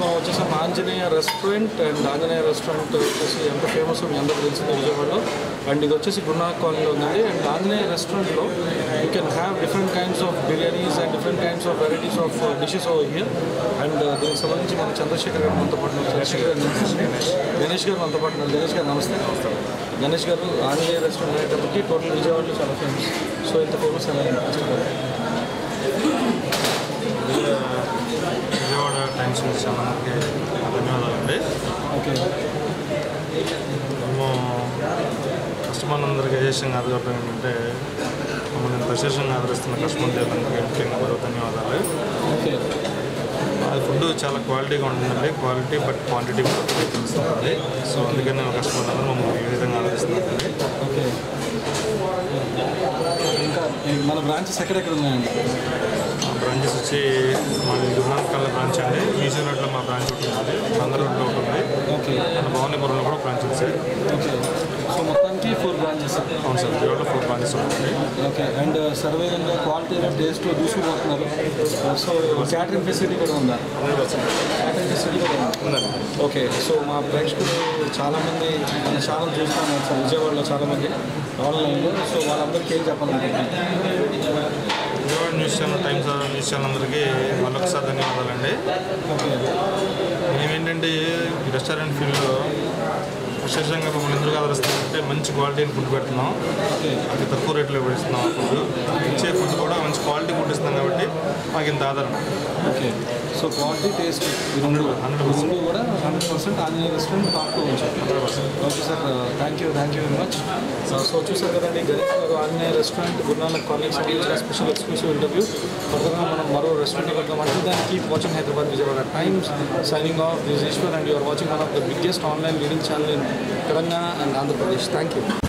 మనం వచ్చేసాం Anjaneya restaurant and Anjaneya restaurant వచ్చేసి ఎంత ఫేమస్ మీ అందరూ తెలిసిందే విజయవాడలో అండ్ ఇది వచ్చేసి గున్నా కాలనీలో ఉందండి అండ్ ఆంజనేయ రెస్టారెంట్లో you can have different kinds of biryanis and different kinds of varieties of dishes over here and దీనికి సంబంధించి మన చంద్రశేఖర్ గారు మనతో పాటు ఉన్నారు. చంద్రశేఖర్ గారు గణేష్ గారు మనతో పాటు ఉన్నారు. గణేష్ గారు నమస్తే గణేష్ గారు ఆంజనేయ రెస్టారెంట్ అనేటప్పటికి టోటల్ విజయవాడలో చాలా ఫేమస్ సో ఇంత ఫేమస్ ఎలా కష్టపడారు విజయవాడ టైమ్స్ న్యూస్ ఛానల్కి ధన్యవాదాలండి ఓకే మేము కస్టమర్లందరికీ విశేషంగా ఆదరపడం ఏంటంటే మమ్మల్ని విశేషంగా ఆదరిస్తున్న కస్టమర్ దేవునికి ముఖ్యంగా మరో ధన్యవాదాలు ఓకే అది ఫుడ్ చాలా క్వాలిటీగా ఉంటుందండి క్వాలిటీ బట్ క్వాంటిటీ కూడా తెలుస్తుంది సో అందుకని కస్టమర్లు అందరూ మమ్మల్ని ఈ విధంగా ఆదరిస్తున్నారండి ఓకే ఇంకా మన బ్రాంచెస్ ఎక్కడెక్కడ ఉన్నాయండి మా బ్రాంచెస్ వచ్చి మాది గురునాథ్ కళ్ళ బ్రాంచ్ అండి ఈజీ రోడ్లో మా బ్రాంచ్ ఒకటి ఉంది బందర్ రోడ్లో ఒకటి ఉంది ఓకే మన భవానీపురంలో కూడా బ్రాంచ్ ఉంది సార్ ఓకే సో మొత్తానికి ఫోర్ బ్రాంచెస్ అవును సార్ విజయవాడలో ఫోర్ బ్రాంచెస్ ఉంటాయి ఓకే అండ్ సర్వేగా క్వాలిటీ టేస్ట్ దూసుకుపోతున్నారు సో క్యాటరింగ్ ఫెసిలిటీ కూడా ఉందా క్యాటరింగ్ ఫెసిలిటీ కూడా ఉందా ఉందండి ఓకే సో మా ప్రేక్షకులు చాలామంది మన ఛానల్ చూస్తున్నారు సార్ విజయవాడలో చాలామంది ఆన్లైన్లో సో వాళ్ళందరికీ ఏం చెప్పాలనుకుంటున్నాను Vijayawada news channel times of news channel అందరికీ మరొకసారి ధన్యవాదాలండి ఓకే మేమేంటంటే ఈ రెస్టారెంట్ ఫీల్డ్లో విశేషంగా మమ్మల్ని ఎందుకు ఆదరిస్తామంటే మంచి క్వాలిటీని ఫుడ్ పెడుతున్నాం ఓకే అతి తక్కువ రేట్లో ఇస్తున్నాం ఆ ఫుడ్ ఇచ్చే ఫుడ్ కూడా మంచి క్వాలిటీ ఫుడ్ ఇస్తున్నాం కాబట్టి మాకు ఇంత ఆదరణ ఓకే సో క్వాలిటీ టేస్ట్ ఈ రెండు హండ్రెడ్ ఈ రెండు కూడా హండ్రెడ్ పర్సెంట్ ఆంజనేయ రెస్టారెంట్ టాప్లో ఉంచారు okay sir thank you thank you very much so చూసారు కదండి గణేష్ గారు ఆంజనేయ రెస్టారెంట్ గురునానక్ కాలేజ్ సంబంధించిన స్పెషల్ ఎక్స్క్లూసివ్ ఇంటర్వ్యూ ఫర్దర్గా మనం మరో రెస్టారెంట్ వెళ్దాం అంటే దాన్ని keep watching Hyderabad Vijayawada times signing off this Eshwar and you are watching one of the biggest online leading channel in Telangana and Andhra Pradesh thank you